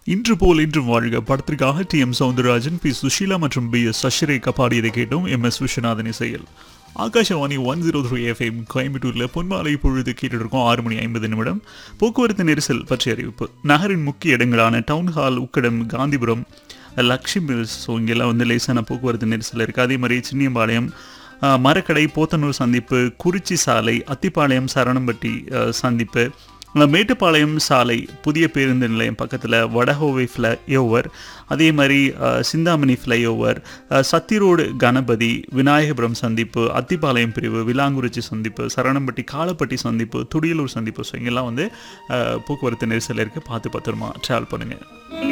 இன்று போல் இன்றும் வாழ்க படத்திற்காக T M Soundararajan P Susheela மற்றும் பி எஸ் சஷிரேகா பாடியதை கேட்டோம் எம் எஸ் விஸ்வநாதன் இசையில் Akashvani one zero three FM கோயம்புத்தூரில் பொன்மாலை பொழுது கேட்டுட்டு இருக்கோம் ஆறு மணி ஐம்பது நிமிடம் போக்குவரத்து நெரிசல் பற்றிய அறிவிப்பு நகரின் முக்கிய இடங்களான town hall Ukkadam Gandhipuram Lakshmi mills so இங்கெல்லாம் வந்து லேசான போக்குவரத்து நெரிசல் இருக்குது அதே மாதிரி சின்னியம்பாளையம் அஹ், மரக்கடை போத்தனூர் சந்திப்பு குறிச்சி சாலை அத்திப்பாளையம் சரணம்பட்டி அஹ், சந்திப்பு அஹ், மேட்டுப்பாளையம் சாலை புதிய பேருந்து நிலையம் பக்கத்தில் வடஹோவை ஃப்ளைஓவர் அதே மாதிரி அஹ், சிந்தாமணி ஃப்ளைஓவர் அஹ், சத்தி ரோடு கணபதி விநாயகபுரம் சந்திப்பு அத்திப்பாளையம் பிரிவு விலாங்குறிச்சி சந்திப்பு சரணம்பட்டி காலப்பட்டி சந்திப்பு துடியலூர் சந்திப்பு ஸோ இங்கெல்லாம் வந்து அஹ், போக்குவரத்து நெரிசல் இருக்குது பார்த்து பத்திரமா ட்ராவல் பண்ணுங்கள்